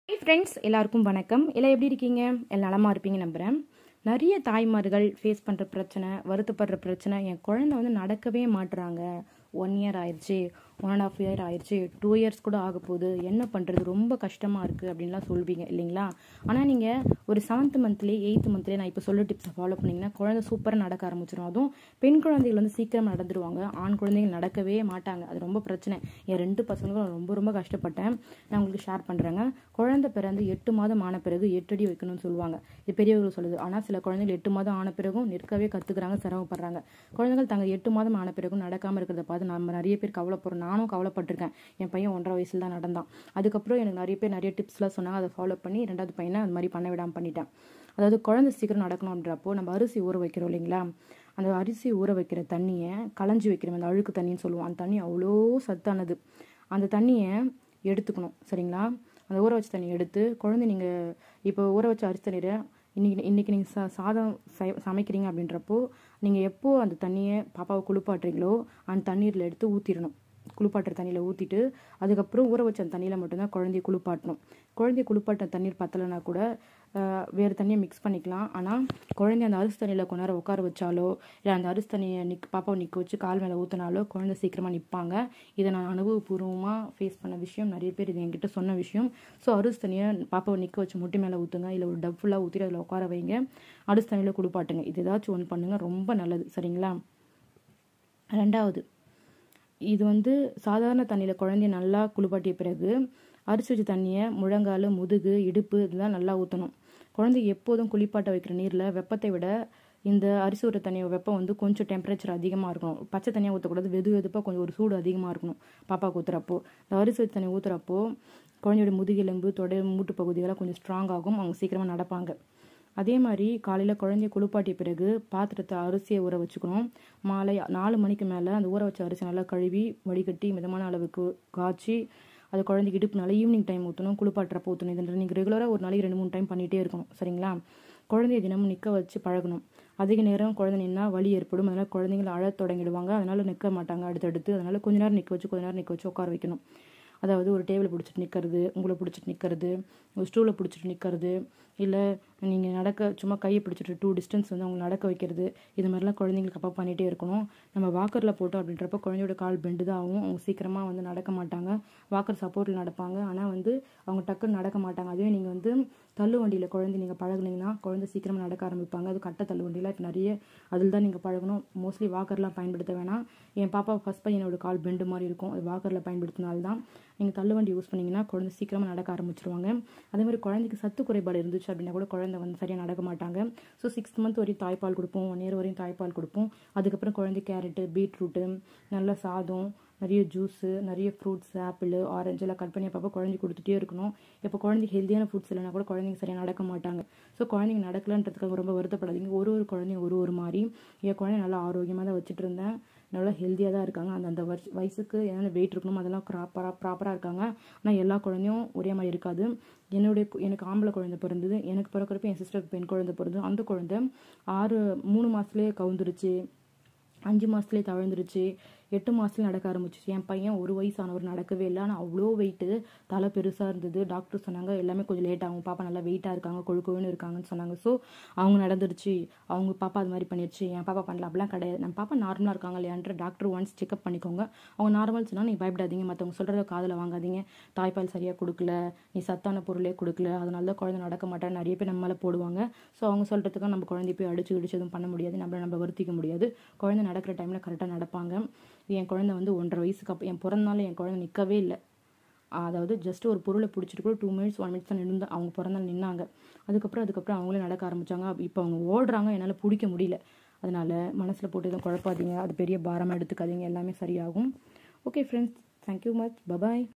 friends எல்லாருக்கும் வணக்கம் எல்லாம் எப்படி இருக்கீங்க எல்லாம் நலமாக இருப்பீங்க நம்புகிறேன் நிறைய தாய்மார்கள் ஃபேஸ் பண்ணுற பிரச்சனை வருத்தப்படுற பிரச்சனை என் குழந்தை வந்து நடக்கவே மாட்டுறாங்க ஒன் இயர் ஆயிடுச்சு ஒன் அண்ட் ஆஃப் இயர் ஆயிடுச்சு டூ இயர்ஸ் கூட ஆக போகுது என்ன பண்ணுறது ரொம்ப கஷ்டமாக இருக்குது அப்படின்லாம் சொல்வீங்க இல்லைங்களா ஆனால் நீங்கள் ஒரு செவன்த் மந்த்லேயே எயித்து மந்த்லேயே நான் இப்போ சொல்ல டிப்ஸை ஃபாலோ பண்ணிங்கன்னா குழந்தை சூப்பராக நடக்க ஆரம்பிச்சிடும் அதுவும் பெண் குழந்தைகள் வந்து சீக்கிரம் நடந்துருவாங்க ஆண் குழந்தைகள் நடக்கவே மாட்டாங்க அது ரொம்ப பிரச்சனை என் ரெண்டு பசங்களுக்கும் ரொம்ப ரொம்ப கஷ்டப்பட்டேன் நான் உங்களுக்கு ஷேர் பண்ணுறேங்க குழந்தை பிறந்து எட்டு மாதம் ஆன பிறகு எட்டு அடி வைக்கணும்னு சொல்லுவாங்க இது பெரியவர்கள் சொல்லுது ஆனால் சில குழந்தைகள் எட்டு மாதம் ஆன பிறகும் நிற்கவே கற்றுக்குறாங்க சிரமப்படுறாங்க குழந்தைகள் தங்க எட்டு மாதம் ஆன பிறகும் நடக்காமல் இருக்கிறத பார்த்து நம்ம நிறைய பேர் கவலைப்படுறோம் நானும் கவலைப்பட்டிருக்கேன் என் பையன் ஒன்றரை வயசில் தான் நடந்தான் அதுக்கப்புறம் எனக்கு நிறைய பேர் நிறைய டிப்ஸ்லாம் சொன்னாங்க அதை ஃபாலோ பண்ணி ரெண்டாவது பையனை அது மாதிரி பண்ண விடாமல் பண்ணிட்டேன் அதாவது குழந்தை சீக்கிரம் நடக்கணுன்றப்போ நம்ம அரிசி ஊற வைக்கிறோம் இல்லைங்களா அந்த அரிசி ஊற வைக்கிற தண்ணியை களைஞ்சி வைக்கிறோம் அந்த அழுக்கு தண்ணின்னு சொல்லுவோம் அந்த தண்ணி அவ்வளோ சத்தானது அந்த தண்ணியை எடுத்துக்கணும் சரிங்களா அந்த ஊற வச்ச தண்ணி எடுத்து குழந்தை நீங்கள் இப்போ ஊற வச்ச அரிசி தண்ணீரை இன்றைக்கி இன்றைக்கி நீங்கள் சா சாதம் சை சமைக்கிறீங்க அப்படின்றப்போ நீங்கள் எப்போ அந்த தண்ணியை பாப்பாவை குளிப்பாட்டுறீங்களோ அந்த தண்ணீரில் எடுத்து ஊற்றிடணும் குளிப்பாட்டுற தண்ணியில் ஊற்றிட்டு அதுக்கப்புறம் ஊற வச்ச அந்த தண்ணியில் மட்டும்தான் குழந்தைய குளிப்பாட்டணும் குழந்தைய குளிப்பாட்ட தண்ணீர் பத்தலைனா கூட வேறு தண்ணியை மிக்ஸ் பண்ணிக்கலாம் ஆனால் குழந்தைய அந்த அரிசி தண்ணியில் கொஞ்ச நேரம் உட்கார வச்சாலோ இல்லை அந்த அரிசி தண்ணியை நிக் பாப்பாவை நிற்க வச்சு கால் மேலே ஊற்றினாலோ குழந்தை சீக்கிரமாக நிற்பாங்க இதை நான் அனுபவபூர்வமாக ஃபேஸ் பண்ண விஷயம் நிறைய பேர் இது என்கிட்ட சொன்ன விஷயம் ஸோ அரிசி தண்ணியை பாப்பாவை நிற்க வச்சு முட்டி மேலே ஊற்றுங்க இல்லை ஒரு டப் ஃபுல்லாக ஊற்றிட்டு அதில் உட்கார வைங்க அரிசி தண்ணியில் குளிப்பாட்டுங்க இது ஏதாச்சும் ஒன்று பண்ணுங்கள் ரொம்ப நல்லது சரிங்களா ரெண்டாவது இது வந்து சாதாரண தண்ணியில் குழந்தைய நல்லா குளிப்பாட்டிய பிறகு அரிசி வச்ச தண்ணியை முழங்கால் முதுகு இடுப்பு இதெல்லாம் நல்லா ஊற்றணும் குழந்தை எப்போதும் குளிப்பாட்ட வைக்கிற நீரில் வெப்பத்தை விட இந்த அரிசி ஊற தண்ணி வெப்பம் வந்து கொஞ்சம் டெம்பரேச்சர் அதிகமாக இருக்கணும் பச்சை தண்ணியாக ஊற்றக்கூடாது வெது வெதுப்பாக கொஞ்சம் ஒரு சூடு அதிகமாக இருக்கணும் பாப்பாவுக்கு ஊற்றுறப்போ இந்த அரிசி வச்ச தண்ணி ஊற்றுறப்போ குழந்தையோட முதுகெலும்பு தொடை மூட்டு பகுதியெல்லாம் கொஞ்சம் ஸ்ட்ராங் ஆகும் அவங்க சீக்கிரமாக நடப்பாங்க அதே மாதிரி காலையில் குழந்தைய குளிப்பாட்டிய பிறகு பாத்திரத்தை அரிசியை ஊற வச்சுக்கணும் மாலை நாலு மணிக்கு மேலே அந்த ஊற வச்ச அரிசி நல்லா கழுவி வடிகட்டி மிதமான அளவுக்கு காய்ச்சி அது குழந்தைக்கு இடுப்புனால ஈவினிங் டைம் ஊற்றணும் குளிப்பாட்டுறப்ப ஊற்றணும் இது நீங்கள் ரெகுலராக ஒரு நாளைக்கு ரெண்டு மூணு டைம் பண்ணிகிட்டே இருக்கணும் சரிங்களா குழந்தைய தினமும் நிற்க வச்சு பழகணும் அதிக நேரம் குழந்தை நின்னா வலி ஏற்படும் அதனால் குழந்தைங்களை அழ தொடங்கிடுவாங்க அதனால் நிற்க மாட்டாங்க அடுத்தடுத்து அதனால் கொஞ்ச நேரம் நிற்க வச்சு கொஞ்ச நேரம் நிற்க வச்சு உட்கார வைக்கணும் அதாவது ஒரு டேபிளை பிடிச்சிட்டு நிற்கிறது உங்களை பிடிச்சிட்டு நிற்கிறது ஒரு ஸ்டூலை பிடிச்சிட்டு நிற்கிறது இல்லை நீங்கள் நடக்க சும்மா கையை பிடிச்சிட்டு டூ டிஸ்டன்ஸ் வந்து அவங்க நடக்க வைக்கிறது இது மாதிரிலாம் குழந்தைங்களுக்கு அப்போ பண்ணிகிட்டே இருக்கணும் நம்ம வாக்கரில் போட்டோம் அப்படின்றப்ப குழந்தையோட கால் பெண்டு தான் ஆகும் அவங்க சீக்கிரமாக வந்து நடக்க மாட்டாங்க வாக்கர் சப்போர்ட்டில் நடப்பாங்க ஆனால் வந்து அவங்க டக்குன்னு நடக்க மாட்டாங்க அதுவே நீங்கள் வந்து தள்ளு வண்டியில் குழந்தை நீங்கள் பழகுனீங்கன்னா குழந்தை சீக்கிரமாக நடக்க ஆரம்பிப்பாங்க அது கட்ட தள்ளு வண்டியில் இப்போ நிறைய அதில் தான் நீங்கள் பழகணும் மோஸ்ட்லி வாக்கர்லாம் பயன்படுத்த வேணாம் என் பாப்பா ஃபஸ்ட் பையனோட கால் பெண்டு மாதிரி இருக்கும் அது வாக்கரில் பயன்படுத்தினால்தான் நீங்கள் தள்ளுவண்டி யூஸ் பண்ணிங்கன்னா குழந்தை சீக்கிரமாக நடக்க ஆரம்பிச்சிருவாங்க அதே மாதிரி குழந்தைக்கு சத்து குறைபாடு இருந்துச்சு அப்படின்னா கூட குழந்தை வந்து சரியாக நடக்க மாட்டாங்க ஸோ சிக்ஸ்த் மந்த் வரையும் தாய்ப்பால் கொடுப்போம் ஒன் இயர் வரையும் தாய்ப்பால் கொடுப்போம் அதுக்கப்புறம் குழந்தை கேரட்டு பீட்ரூட்டு நல்ல சாதம் நிறைய ஜூஸு நிறைய ஃப்ரூட்ஸ் ஆப்பிள் ஆரஞ்சு எல்லாம் கட் பண்ணி அப்பப்போ குழந்தைக்கு கொடுத்துட்டே இருக்கணும் இப்போ குழந்தைக்கு ஹெல்த்தியான ஃபுட்ஸ் இல்லைனா கூட குழந்தைங்க சரியாக நடக்க மாட்டாங்க ஸோ குழந்தைங்க நடக்கலன்றதுக்காக ரொம்ப வருத்தப்படாதீங்க ஒரு ஒரு குழந்தைங்க ஒரு ஒரு மாதிரி என் குழந்தை நல்லா ஆரோக்கியமாக தான் வச்சுட்டு இருந்தேன் நல்லா ஹெல்த்தியாக தான் இருக்காங்க அந்த அந்த வருஷ வயசுக்கு என்னென்ன வெயிட் இருக்கணும் அதெல்லாம் ப்ராப்பராக ப்ராப்பராக இருக்காங்க ஆனால் எல்லா குழந்தையும் ஒரே மாதிரி இருக்காது என்னுடைய எனக்கு ஆம்பளை குழந்தை பிறந்தது எனக்கு பிறக்கிறப்ப என் சிஸ்டருக்கு பெண் குழந்தை பிறந்தது அந்த குழந்தை ஆறு மூணு மாதத்துலேயே கவுந்துருச்சு அஞ்சு மாதத்துலேயே தவழ்ந்துருச்சு எட்டு மாதத்துல நடக்க ஆரம்பிச்சிச்சு என் பையன் ஒரு வயசானவர் நடக்கவே இல்லை ஆனால் அவ்வளோ வெயிட்டு தலை பெருசாக இருந்தது டாக்டர் சொன்னாங்க எல்லாமே கொஞ்சம் லேட் ஆகும் பாப்பா நல்லா வெயிட்டாக இருக்காங்க கொழு கொழுன்னு இருக்காங்கன்னு சொன்னாங்க ஸோ அவங்க நடந்துருச்சு அவங்க பாப்பா அது மாதிரி பண்ணிடுச்சு என் பாப்பா பண்ணல அப்படிலாம் கிடையாது நம்ம பாப்பா நார்மலாக இருக்காங்க இல்லையான்ற டாக்டர் ஒன்ஸ் செக்அப் பண்ணிக்கோங்க அவங்க நார்மல் சொன்னால் நீ பயப்படாதீங்க மற்றவங்க சொல்கிறத காதில் வாங்காதீங்க தாய்ப்பால் சரியாக கொடுக்கல நீ சத்தான பொருளே கொடுக்கல அதனால தான் குழந்தை நடக்க மாட்டேன் நிறைய பேர் நம்ம மேலே போடுவாங்க ஸோ அவங்க சொல்கிறதுக்கு நம்ம குழந்தை போய் அடிச்சு இடிச்சு எதுவும் பண்ண முடியாது நம்மளை நம்ம வருத்திக்க முடியாது குழந்தை நடக்கிற டைமில் கரெக்டாக நடப்பாங்க என் குழந்தை வந்து ஒன்றரை வயசுக்கு அப்போ என் பிறந்தனால என் குழந்தை நிற்கவே இல்லை அதாவது ஜஸ்ட் ஒரு பொருளை பிடிச்சிட்டு கூட டூ மினிட்ஸ் ஒன் மினிட்ஸ் தான் நின்று அவங்க பிறந்தால் நின்னாங்க அதுக்கப்புறம் அதுக்கப்புறம் அவங்களே நடக்க ஆரம்பித்தாங்க இப்போ அவங்க ஓடுறாங்க என்னால் பிடிக்க முடியல அதனால் மனசில் போட்டு எதுவும் குழப்பாதீங்க அது பெரிய பாரமாக எடுத்துக்காதீங்க எல்லாமே சரியாகும் okay friends thank you much bye bye